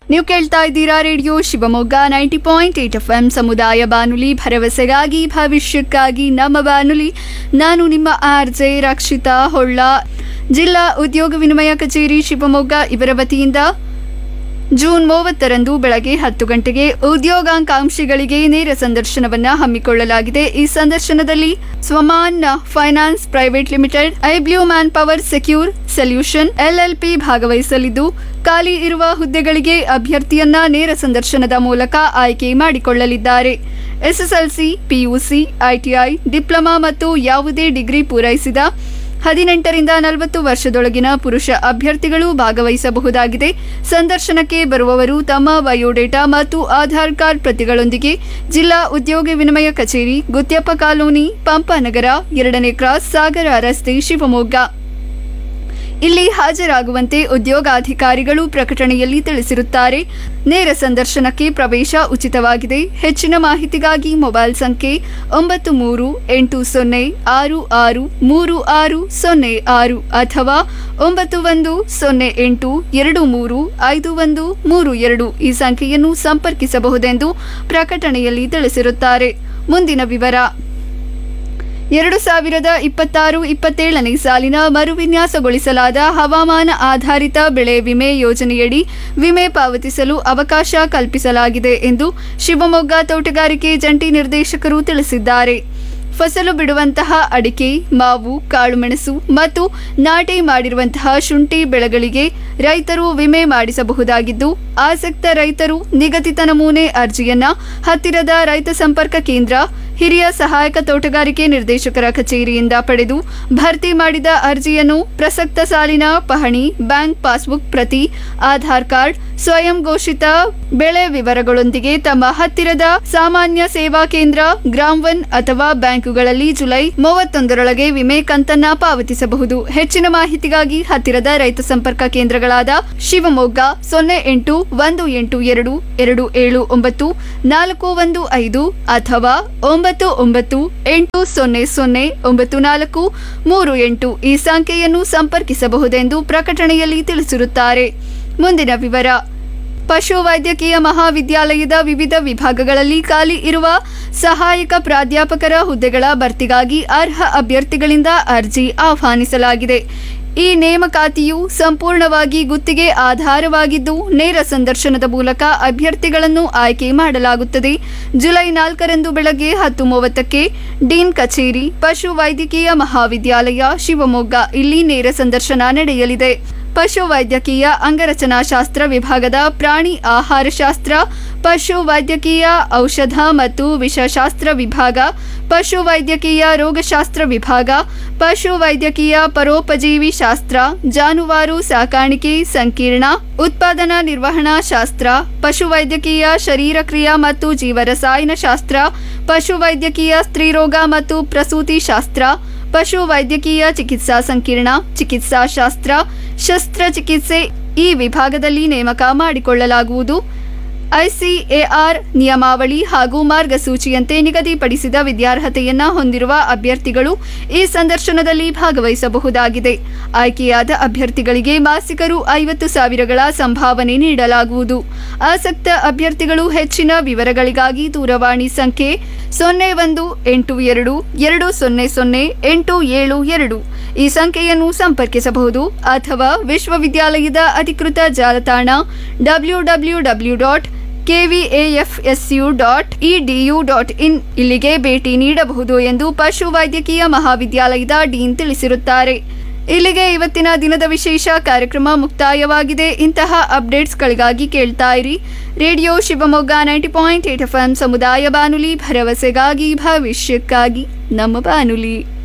ನೀವು ಕೇಳ್ತಾ ಇದ್ದೀರಾ radio Shivamogga ninety point eight F M ಸಮುದಾಯ ಬಾನುಲಿ ಭರವಸೆಗಾಗಿ ಭವಿಷ್ಯಕ್ಕಾಗಿ ನಮ್ಮ ಬಾನುಲಿ ನಾನು ನಿಮ್ಮ ಆರ್ ಜೆ ರಕ್ಷಿತಾ ಹೊಳ್ಳ ಜಿಲ್ಲಾ ಉದ್ಯೋಗ ವಿನಿಮಯ ಕಚೇರಿ ಶಿವಮೊಗ್ಗ ಇವರ ವತಿಯಿಂದ ಜೂನ್ ಮೂವತ್ತರಂದು ಬೆಳಗ್ಗೆ ಹತ್ತು ಗಂಟೆಗೆ ಉದ್ಯೋಗಾಕಾಂಕ್ಷಿಗಳಿಗೆ ನೇರ ಸಂದರ್ಶನವನ್ನ ಹಮ್ಮಿಕೊಳ್ಳಲಾಗಿದೆ ಈ ಸಂದರ್ಶನದಲ್ಲಿ ಸ್ವಮಾನ್ ಫೈನಾನ್ಸ್ ಪ್ರೈವೇಟ್ ಲಿಮಿಟೆಡ್ ಐಬ್ಲ್ಯೂ man power secure solution LLP ಭಾಗವಹಿಸಲಿದ್ದು ಖಾಲಿ ಇರುವ ಹುದ್ದೆಗಳಿಗೆ ಅಭ್ಯರ್ಥಿಯನ್ನ ನೇರ ಸಂದರ್ಶನದ ಮೂಲಕ ಆಯ್ಕೆ ಮಾಡಿಕೊಳ್ಳಲಿದ್ದಾರೆ ಎಸ್ಎಸ್ಎಲ್ಸಿ ಪಿಯುಸಿ ಐಟಿಐ ಡಿಪ್ಲೊಮಾ ಮತ್ತು ಯಾವುದೇ ಡಿಗ್ರಿ ಪೂರೈಸಿದ ಹದಿನೆಂಟರಿಂದ ನಲವತ್ತು ವರ್ಷದೊಳಗಿನ ಪುರುಷ ಅಭ್ಯರ್ಥಿಗಳು ಭಾಗವಹಿಸಬಹುದಾಗಿದೆ ಸಂದರ್ಶನಕ್ಕೆ ಬರುವವರು ತಮ್ಮ ಬಯೋಡೇಟಾ ಮತ್ತು ಆಧಾರ್ ಕಾರ್ಡ್ ಪ್ರತಿಗಳೊಂದಿಗೆ ಜಿಲ್ಲಾ ಉದ್ಯೋಗ ವಿನಿಮಯ ಕಚೇರಿ ಗುತ್ಯಪ್ಪ ಕಾಲೋನಿ ಪಂಪನಗರ ಎರಡನೇ ಕ್ರಾಸ್ ಸಾಗರ ರಸ್ತೆ ಶಿವಮೊಗ್ಗ ಇಲ್ಲಿ ಹಾಜರಾಗುವಂತೆ ಉದ್ಯೋಗಾಧಿಕಾರಿಗಳು ಪ್ರಕಟಣೆಯಲ್ಲಿ ತಿಳಿಸಿರುತ್ತಾರೆ ನೇರ ಸಂದರ್ಶನಕ್ಕೆ ಪ್ರವೇಶ ಉಚಿತವಾಗಿದೆ ಹೆಚ್ಚಿನ ಮಾಹಿತಿಗಾಗಿ ಮೊಬೈಲ್ ಸಂಖ್ಯೆ ಒಂಬತ್ತು ಮೂರು ಎಂಟು ಸೊನ್ನೆ ಆರು ಆರು ಮೂರು ಆರು ಸೊನ್ನೆ ಆರು ಅಥವಾ ಒಂಬತ್ತು ಒಂದು ಸೊನ್ನೆ ಎಂಟು ಎರಡು ಮೂರು ಐದು ಒಂದು ಮೂರು ಎರಡು ಈ ಸಂಖ್ಯೆಯನ್ನು ಸಂಪರ್ಕಿಸಬಹುದೆಂದು ಪ್ರಕಟಣೆಯಲ್ಲಿ ತಿಳಿಸಿರುತ್ತಾರೆ ಮುಂದಿನ ವಿವರ ಎರಡು ಸಾವಿರದ ಇಪ್ಪತ್ತಾರು ಇಪ್ಪತ್ತೇಳನೇ ಸಾಲಿನ ಮರುವಿನ್ಯಾಸಗೊಳಿಸಲಾದ ಹವಾಮಾನ ಆಧಾರಿತ ಬೆಳೆ ವಿಮೆ ಯೋಜನೆಯಡಿ ವಿಮೆ ಪಾವತಿಸಲು ಅವಕಾಶ ಕಲ್ಪಿಸಲಾಗಿದೆ ಎಂದು ಶಿವಮೊಗ್ಗ ತೋಟಗಾರಿಕೆ ಜಂಟಿ ನಿರ್ದೇಶಕರು ತಿಳಿಸಿದ್ದಾರೆ ಫಸಲು ಬಿಡುವಂತಹ ಅಡಿಕೆ ಮಾವು ಕಾಳುಮೆಣಸು ಮತ್ತು ನಾಟಿ ಮಾಡಿರುವಂತಹ ಶುಂಠಿ ಬೆಳೆಗಳಿಗೆ ರೈತರು ವಿಮೆ ಮಾಡಿಸಬಹುದಾಗಿದ್ದು ಆಸಕ್ತ ರೈತರು ನಿಗದಿತ ನಮೂನೆ ಅರ್ಜಿಯನ್ನ ಹತ್ತಿರದ ರೈತ ಸಂಪರ್ಕ ಕೇಂದ್ರ ಹಿರಿಯ ಸಹಾಯಕ ತೋಟಗಾರಿಕೆ ನಿರ್ದೇಶಕರ ಕಚೇರಿಯಿಂದ ಪಡೆದು ಭರ್ತಿ ಮಾಡಿದ ಅರ್ಜಿಯನ್ನು ಪ್ರಸಕ್ತ ಸಾಲಿನ ಪಹಣಿ ಬ್ಯಾಂಕ್ ಪಾಸ್ಬುಕ್ ಪ್ರತಿ ಆಧಾರ್ ಕಾರ್ಡ್ ಸ್ವಯಂ ಘೋಷಿತ ಬೆಳೆ ವಿವರಗಳೊಂದಿಗೆ ತಮ್ಮ ಹತ್ತಿರದ ಸಾಮಾನ್ಯ ಸೇವಾ ಕೇಂದ್ರ ಗ್ರಾಮ್ ಒನ್ ಅಥವಾ ಬ್ಯಾಂಕುಗಳಲ್ಲಿ ಜುಲೈ ಮೂವತ್ತೊಂದರೊಳಗೆ ವಿಮೆ ಕಂತನ್ನ ಪಾವತಿಸಬಹುದು ಹೆಚ್ಚಿನ ಮಾಹಿತಿಗಾಗಿ ಹತ್ತಿರದ ರೈತ ಸಂಪರ್ಕ ಕೇಂದ್ರಗಳಾದ ಶಿವಮೊಗ್ಗ ಸೊನ್ನೆ ಎಂಟು ಒಂದು ಎಂಟು ಎರಡು ಎರಡು ಏಳು ಒಂಬತ್ತು ನಾಲ್ಕು ಒಂದು ಐದು ಅಥವಾ ಒಂಬತ್ತು ಒಂಬತ್ತು ಎಂಟು ಸೊನ್ನೆ ಸೊನ್ನೆ ಒಂಬತ್ತು ನಾಲ್ಕು ಮೂರು ಎಂಟು ಈ ಸಂಖ್ಯೆಯನ್ನು ಸಂಪರ್ಕಿಸಬಹುದೆಂದು ಪ್ರಕಟಣೆಯಲ್ಲಿ ತಿಳಿಸಿರುತ್ತಾರೆ ಮುಂದಿನ ವಿವರ ಪಶು ವೈದ್ಯಕೀಯ ಮಹಾವಿದ್ಯಾಲಯದ ವಿವಿಧ ವಿಭಾಗಗಳಲ್ಲಿ ಖಾಲಿ ಇರುವ ಸಹಾಯಕ ಪ್ರಾಧ್ಯಾಪಕರ ಹುದ್ದೆಗಳ ಭರ್ತಿಗಾಗಿ ಅರ್ಹ ಅಭ್ಯರ್ಥಿಗಳಿಂದ ಅರ್ಜಿ ಆಹ್ವಾನಿಸಲಾಗಿದೆ ಈ ನೇಮಕಾತಿಯು ಸಂಪೂರ್ಣವಾಗಿ ಗುತ್ತಿಗೆ ಆಧಾರವಾಗಿದ್ದು ನೇರ ಸಂದರ್ಶನದ ಮೂಲಕ ಅಭ್ಯರ್ಥಿಗಳನ್ನು ಆಯ್ಕೆ ಮಾಡಲಾಗುತ್ತದೆ ಜುಲೈ ನಾಲ್ಕರಂದು ಬೆಳಗ್ಗೆ ಹತ್ತು ಮೂವತ್ತಕ್ಕೆ ಡೀನ್ ಕಚೇರಿ ಪಶು ವೈದ್ಯಕೀಯ ಮಹಾವಿದ್ಯಾಲಯ ಶಿವಮೊಗ್ಗ ಇಲ್ಲಿ ನೇರ ಸಂದರ್ಶನ ನಡೆಯಲಿದೆ ಪಶು ವೈದ್ಯಕೀಯ ಅಂಗರಚನಾಶಾಸ್ತ್ರ ವಿಭಾಗದ ಪ್ರಾಣಿ ಆಹಾರಶಾಸ್ತ್ರ ಪಶು ವೈದ್ಯಕೀಯ ಔಷಧ ಮತ್ತು ವಿಷಶಾಸ್ತ್ರ ವಿಭಾಗ ಪಶು ವೈದ್ಯಕೀಯ ರೋಗಶಾಸ್ತ್ರ ವಿಭಾಗ ಪಶು ವೈದ್ಯಕೀಯ ಪರೋಪಜೀವಿ ಶಾಸ್ತ್ರ ಜಾನುವಾರು ಸಾಕಾಣಿಕೆ ಸಂಕೀರ್ಣ ಉತ್ಪಾದನಾ ನಿರ್ವಹಣಾ ಶಾಸ್ತ್ರ ಪಶು ವೈದ್ಯಕೀಯ ಶರೀರಕ್ರಿಯಾ ಮತ್ತು ಜೀವರಸಾಯನ ಶಾಸ್ತ್ರ ಪಶು ವೈದ್ಯಕೀಯ ಸ್ತ್ರೀರೋಗ ಮತ್ತು ಪ್ರಸೂತಿ ಶಾಸ್ತ್ರ ಪಶು ವೈದ್ಯಕೀಯ ಚಿಕಿತ್ಸಾ ಸಂಕೀರ್ಣ ಚಿಕಿತ್ಸಾ ಶಾಸ್ತ್ರ ಶಸ್ತ್ರಚಿಕಿತ್ಸೆ ಈ ವಿಭಾಗದಲ್ಲಿ ನೇಮಕ ಮಾಡಿಕೊಳ್ಳಲಾಗುವುದು ಐಸಿಎಆರ್ ನಿಯಮಾವಳಿ ಹಾಗೂ ಮಾರ್ಗಸೂಚಿಯಂತೆ ನಿಗದಿಪಡಿಸಿದ ವಿದ್ಯಾರ್ಹತೆಯನ್ನ ಹೊಂದಿರುವ ಅಭ್ಯರ್ಥಿಗಳು ಈ ಸಂದರ್ಶನದಲ್ಲಿ ಭಾಗವಹಿಸಬಹುದಾಗಿದೆ ಆಯ್ಕೆಯಾದ ಅಭ್ಯರ್ಥಿಗಳಿಗೆ ಮಾಸಿಕರು ಐವತ್ತು ಸಾವಿರಗಳ ಸಂಭಾವನೆ ನೀಡಲಾಗುವುದು ಆಸಕ್ತ ಅಭ್ಯರ್ಥಿಗಳು ಹೆಚ್ಚಿನ ವಿವರಗಳಿಗಾಗಿ ದೂರವಾಣಿ ಸಂಖ್ಯೆ ಸೊನ್ನೆ ಒಂದು ಎಂಟು ಎರಡು ಎರಡು ಸೊನ್ನೆ ಸೊನ್ನೆ ಎಂಟು ಏಳು ಎರಡು ಈ ಸಂಖ್ಯೆಯನ್ನು ಸಂಪರ್ಕಿಸಬಹುದು ಅಥವಾ ವಿಶ್ವವಿದ್ಯಾಲಯದ ಅಧಿಕೃತ ಜಾಲತಾಣ W W W dot KVAFSU dot EDU dot in ಇಲ್ಲಿಗೆ ಭೇಟಿ ನೀಡಬಹುದು ಎಂದು ಪಶು ವೈದ್ಯಕೀಯ ಮಹಾವಿದ್ಯಾಲಯದ ಡೀನ್ ತಿಳಿಸಿರುತ್ತಾರೆ ಇಲ್ಲಿಗೆ ಇವತ್ತಿನ ದಿನದ ವಿಶೇಷ ಕಾರ್ಯಕ್ರಮ ಮುಕ್ತಾಯವಾಗಿದೆ ಇಂತಹ ಅಪ್ಡೇಟ್ಸ್ಗಳಿಗಾಗಿ ಕೇಳ್ತಾ ಇರಿ radio Shivamogga ninety point eight F M ಸಮುದಾಯ ಬಾನುಲಿ ಭರವಸೆಗಾಗಿ ಭವಿಷ್ಯಕ್ಕಾಗಿ ನಮ್ಮ ಬಾನುಲಿ